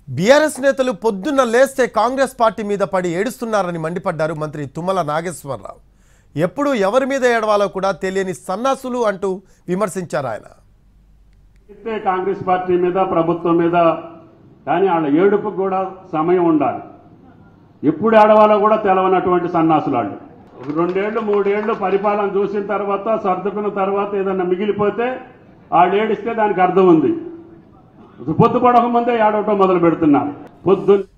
BRS నేతలు పొద్దున్న లేస్తే కాంగ్రెస్ పార్టీ మీద పడి ఏడుస్తున్నారని మండిపడ్డారు మంత్రి తుమ్మల నాగేశ్వరరావు ఎప్పుడు ఎవరి మీద ఏడవాలో కూడా తెలియని సన్నాసులు అంటూ విమర్శించారు ఆయన అయితే కాంగ్రెస్ పార్టీ మీద ప్రభుత్వం మీద కానీ వాళ్ళ ఏడుపుకు కూడా సమయం ఉండాలి ఎప్పుడు ఆడవాలో కూడా తెలవనటువంటి సన్నాసులు వాళ్ళు ఒక రెండేళ్లు మూడేళ్లు పరిపాలన చూసిన తర్వాత సర్దుకున్న తర్వాత ఏదన్నా మిగిలిపోతే వాళ్ళు ఏడిస్తే దానికి అర్థం ఉంది పొద్దు పడక ముందే ఏడవటం మొదలు పెడుతున్నారు పొద్దు